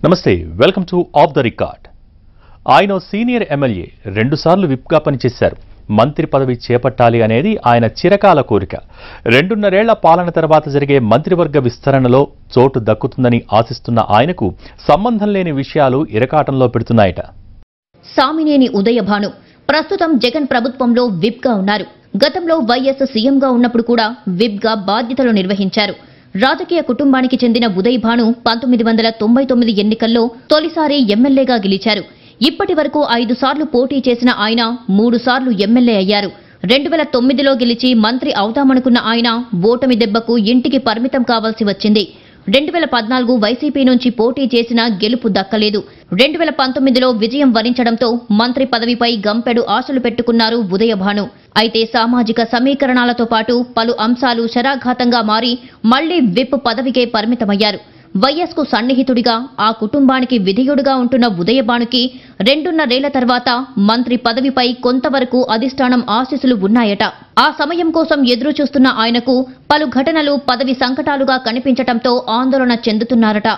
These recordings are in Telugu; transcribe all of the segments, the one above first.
నమస్తే welcome to off the record ఆయన ఓ సీనియర్ ఎమ్మెల్యే రెండుసార్లు విప్గా పనిచేశారు మంత్రి పదవి చేపట్టాలి అనేది ఆయన చిరకాల కోరిక రెండున్నరేళ్ల పాలన తర్వాత జరిగే మంత్రివర్గ విస్తరణలో చోటు దక్కుతుందని ఆశిస్తున్న ఆయనకు సంబంధం లేని విషయాలు ఇరకాటంలో పెడుతున్నాయట సామినేని ఉదయభాను ప్రస్తుతం జగన్ ప్రభుత్వంలో విప్ గా ఉన్నారు గతంలో వైఎస్ సీఎంగా ఉన్నప్పుడు కూడా విప్ గా బాధ్యతలు నిర్వహించారు రాజకీయ కుటుంబానికి చెందిన ఉదయ్ భాను పంతొమ్మిది వందల తొంభై తొమ్మిది ఎన్నికల్లో తొలిసారి ఎమ్మెల్యేగా గెలిచారు ఇప్పటి వరకు ఐదు సార్లు పోటీ చేసిన ఆయన మూడు సార్లు ఎమ్మెల్యే అయ్యారు రెండు వేల తొమ్మిదిలో గెలిచి మంత్రి అవుతామనుకున్న ఆయన ఓటమి దెబ్బకు ఇంటికి పరిమితం కావాల్సి వచ్చింది రెండు వేల పద్నాలుగు వైసీపీ నుంచి పోటీ చేసినా గెలుపు దక్కలేదు రెండు వేల పంతొమ్మిదిలో విజయం వరించడంతో మంత్రి పదవిపై గంపెడు ఆశలు పెట్టుకున్నారు ఉదయభాను అయితే సామాజిక సమీకరణాలతో పాటు పలు అంశాలు శరాఘాతంగా మారి మళ్లీ విప్ పదవికే పరిమితమయ్యారు వైఎస్ కు సన్నిహితుడిగా ఆ కుటుంబానికి విధేయుడుగా ఉంటున్న ఉదయభానుకి రెండున్నరేళ్ల తర్వాత మంత్రి పదవిపై కొంతవరకు అధిష్టానం ఆశీస్సులు ఉన్నాయట ఆ సమయం కోసం ఎదురు చూస్తున్న ఆయనకు పలు ఘటనలు పదవి సంకటాలుగా కనిపించటంతో ఆందోళన చెందుతున్నారట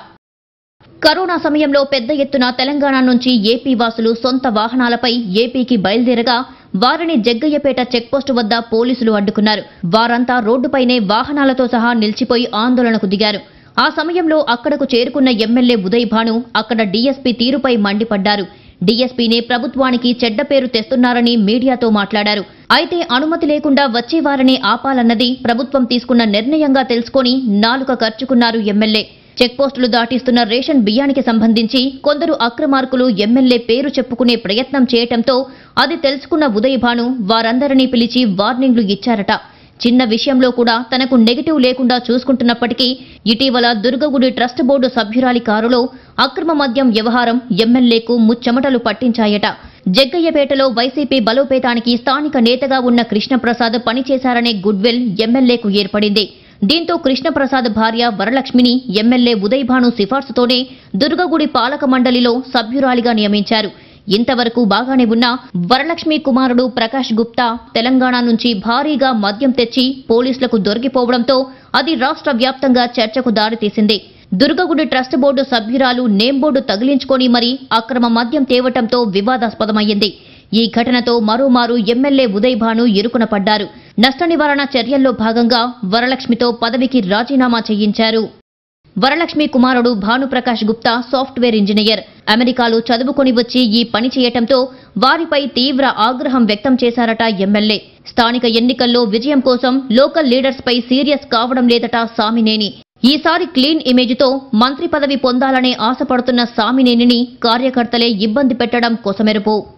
కరోనా సమయంలో పెద్ద ఎత్తున తెలంగాణ నుంచి ఏపీ వాసులు సొంత వాహనాలపై ఏపీకి బయలుదేరగా వారిని జగ్గయ్యపేట చెక్పోస్టు వద్ద పోలీసులు అడ్డుకున్నారు వారంతా రోడ్డుపైనే వాహనాలతో సహా నిలిచిపోయి ఆందోళనకు దిగారు ఆ సమయంలో అక్కడకు చేరుకున్న ఎమ్మెల్యే ఉదయ్ భాను అక్కడ డీఎస్పీ తీరుపై మండిపడ్డారు డీఎస్పీనే ప్రభుత్వానికి చెడ్డ పేరు తెస్తున్నారని మీడియాతో మాట్లాడారు అయితే అనుమతి లేకుండా వచ్చేవారనే ఆపాలన్నది ప్రభుత్వం తీసుకున్న నిర్ణయంగా తెలుసుకొని నాలుక ఖర్చుకున్నారు ఎమ్మెల్యే చెక్పోస్టులు దాటిస్తున్న రేషన్ బియ్యానికి సంబంధించి కొందరు అక్రమార్కులు ఎమ్మెల్యే పేరు చెప్పుకునే ప్రయత్నం చేయటంతో అది తెలుసుకున్న ఉదయ్ భాను వారందరినీ పిలిచి వార్నింగ్లు ఇచ్చారట చిన్న విషయంలో కూడా తనకు నెగిటివ్ లేకుండా చూసుకుంటున్నప్పటికీ ఇటీవల దుర్గగుడి ట్రస్ట్ బోర్డు సభ్యురాలి కారులో అక్రమ మద్యం వ్యవహారం ఎమ్మెల్యేకు ముచ్చెమటలు పట్టించాయట జగ్గయ్యపేటలో వైసీపీ బలోపేతానికి స్థానిక నేతగా ఉన్న కృష్ణప్రసాద్ పనిచేశారనే గుడ్విల్ ఎమ్మెల్యేకు ఏర్పడింది దీంతో కృష్ణప్రసాద్ భార్య వరలక్ష్మిని ఎమ్మెల్యే ఉదయ్ భాను సిఫార్సుతోనే దుర్గగుడి పాలక మండలిలో సభ్యురాలిగా నియమించారు ఇంతవరకు బాగానే ఉన్న వరలక్ష్మి కుమారుడు ప్రకాష్ గుప్తా తెలంగాణ నుంచి భారీగా మద్యం తెచ్చి పోలీసులకు దొరికిపోవడంతో అది రాష్ట్ర వ్యాప్తంగా చర్చకు దారితీసింది దుర్గగుడి ట్రస్ట్ బోర్డు సభ్యురాలు నేమ్ బోర్డు తగిలించుకొని మరీ అక్రమ మద్యం తేవటంతో వివాదాస్పదమయ్యింది ఈ ఘటనతో మరోమారు ఎమ్మెల్యే ఉదయ్ భాను ఇరుకున పడ్డారు నష్ట నివారణ చర్యల్లో భాగంగా వరలక్ష్మితో పదవికి రాజీనామా చేయించారు వరలక్ష్మి కుమారుడు భానుప్రకాష్ గుప్తా సాఫ్ట్వేర్ ఇంజనీర్ అమెరికాలో చదువుకొని వచ్చి ఈ పని చేయటంతో వారిపై తీవ్ర ఆగ్రహం వ్యక్తం చేశారట ఎమ్మెల్యే స్థానిక ఎన్నికల్లో విజయం కోసం లోకల్ లీడర్స్ పై సీరియస్ కావడం లేదట సామినేని ఈసారి క్లీన్ ఇమేజ్తో మంత్రి పదవి పొందాలనే ఆశపడుతున్న సామినేనిని కార్యకర్తలే ఇబ్బంది పెట్టడం కొసమెరుపు